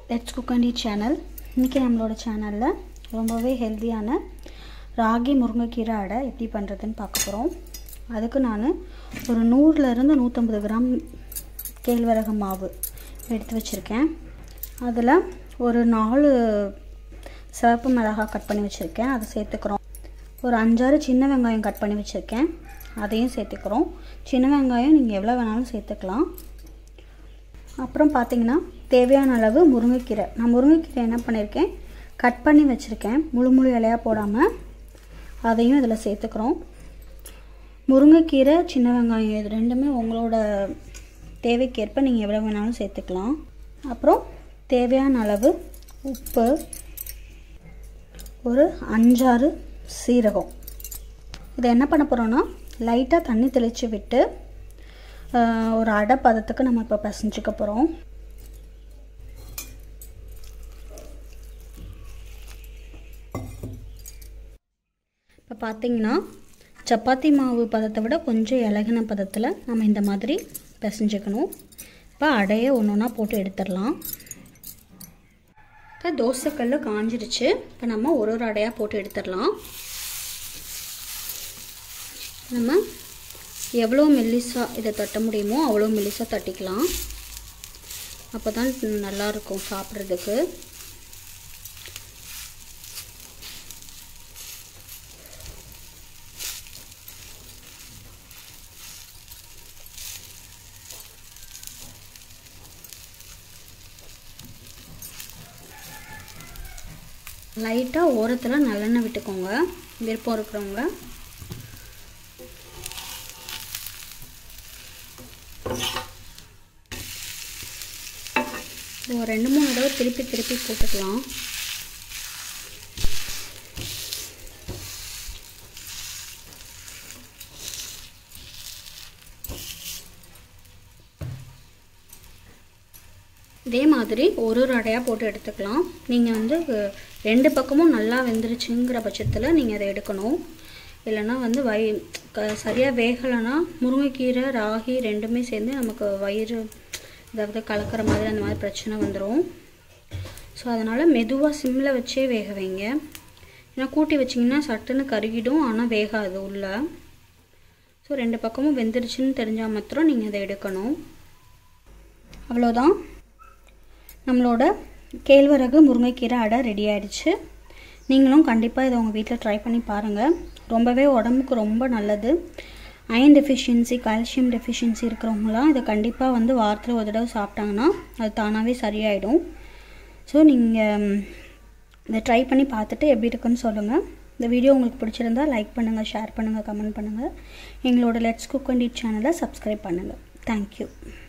let's cook and eat channel இன்றைக்கி நம்மளோட சேனலில் ரொம்பவே ஹெல்த்தியான ராகி முருங்கைக்கீரை அடை எப்படி பண்ணுறதுன்னு பார்க்க போகிறோம் அதுக்கு நான் ஒரு நூறுலேருந்து நூற்றம்பது கிராம் கேழ்வரகு மாவு எடுத்து வச்சுருக்கேன் அதில் ஒரு நாலு சிவப்பு மிளகாய் கட் பண்ணி வச்சுருக்கேன் அதை சேர்த்துக்கிறோம் ஒரு அஞ்சாறு சின்ன வெங்காயம் கட் பண்ணி வச்சுருக்கேன் அதையும் சேர்த்துக்கிறோம் சின்ன வெங்காயம் நீங்கள் எவ்வளோ வேணாலும் சேர்த்துக்கலாம் அப்புறம் பார்த்தீங்கன்னா தேவையான அளவு முருங்கைக்கீரை நான் முருங்கைக்கீரை என்ன பண்ணியிருக்கேன் கட் பண்ணி வச்சுருக்கேன் முழு முழு இலையாக போடாமல் அதையும் இதில் சேர்த்துக்கிறோம் முருங்கைக்கீரை சின்ன வெங்காயம் இது ரெண்டுமே உங்களோட தேவைக்கேற்ப நீங்கள் எவ்வளோ வேணாலும் சேர்த்துக்கலாம் அப்புறம் தேவையான அளவு உப்பு ஒரு அஞ்சாறு சீரகம் இதை என்ன பண்ண போகிறோன்னா லைட்டாக தண்ணி தெளித்து விட்டு ஒரு அடை பதத்துக்கு நம்ம இப்போ பிசைஞ்சிக்க போகிறோம் இப்போ பார்த்தீங்கன்னா சப்பாத்தி மாவு பதத்தை விட கொஞ்சம் இலகின பதத்தில் நம்ம இந்த மாதிரி பிசைஞ்சுக்கணும் இப்போ அடையை ஒன்று ஒன்றா போட்டு எடுத்துடலாம் இப்போ தோசைக்கல் காஞ்சிருச்சு இப்போ நம்ம ஒரு ஒரு அடையாக போட்டு எடுத்துடலாம் நம்ம எவ்வளோ மெல்லிஸாக இதை தட்ட முடியுமோ அவ்வளோ மெல்லிஸாக தட்டிக்கலாம் அப்போ தான் நல்லாயிருக்கும் சாப்பிட்றதுக்கு லைட்டாக ஓரத்தில் நல்லெண்ணெய் விட்டுக்கோங்க விருப்பம் இருக்கிறவங்க ஒரு ரெண்டு மூணு தடவை திருப்பி திருப்பி போட்டுக்கலாம் இதே மாதிரி ஒரு ஒரு அடையாக போட்டு எடுத்துக்கலாம் நீங்கள் வந்து ரெண்டு பக்கமும் நல்லா வெந்துருச்சுங்கிற பட்சத்தில் நீங்கள் அதை எடுக்கணும் இல்லைன்னா வந்து வயி க சரியாக வேகலைன்னா முருங்கைக்கீரை ராகி ரெண்டுமே சேர்ந்து நமக்கு வயிறு அதாவது கலக்கிற மாதிரி அந்த மாதிரி பிரச்சனை வந்துடும் ஸோ அதனால் மெதுவாக சிம்மில் வச்சே வேக வைங்க ஏன்னா கூட்டி வச்சிங்கன்னா சட்டுன்னு கருகிடும் ஆனால் வேகாது உள்ளே ஸோ ரெண்டு பக்கமும் வெந்துருச்சுன்னு தெரிஞ்சால் மாத்திரம் நீங்கள் அதை எடுக்கணும் அவ்வளோதான் நம்மளோட கேழ்வரகு முருங்கைக்கீரை அடை ரெடி ஆகிடுச்சு நீங்களும் கண்டிப்பாக இதை உங்கள் வீட்டில் ட்ரை பண்ணி பாருங்கள் ரொம்பவே உடம்புக்கு ரொம்ப நல்லது அயன் டெஃபிஷியன்சி கால்சியம் டெஃபிஷியன்சி இருக்கிறவங்களாம் இதை கண்டிப்பாக வந்து வாரத்தில் ஒரு தடவை சாப்பிட்டாங்கன்னா அது தானாகவே சரியாயிடும் ஸோ நீங்கள் இதை ட்ரை பண்ணி பார்த்துட்டு எப்படி இருக்குன்னு சொல்லுங்கள் இந்த வீடியோ உங்களுக்கு பிடிச்சிருந்தா லைக் பண்ணுங்கள் ஷேர் பண்ணுங்கள் கமெண்ட் பண்ணுங்கள் எங்களோட லெட்ஸ் குக் அண்ட் இட் சேனலை சப்ஸ்கிரைப் பண்ணுங்கள் தேங்க்யூ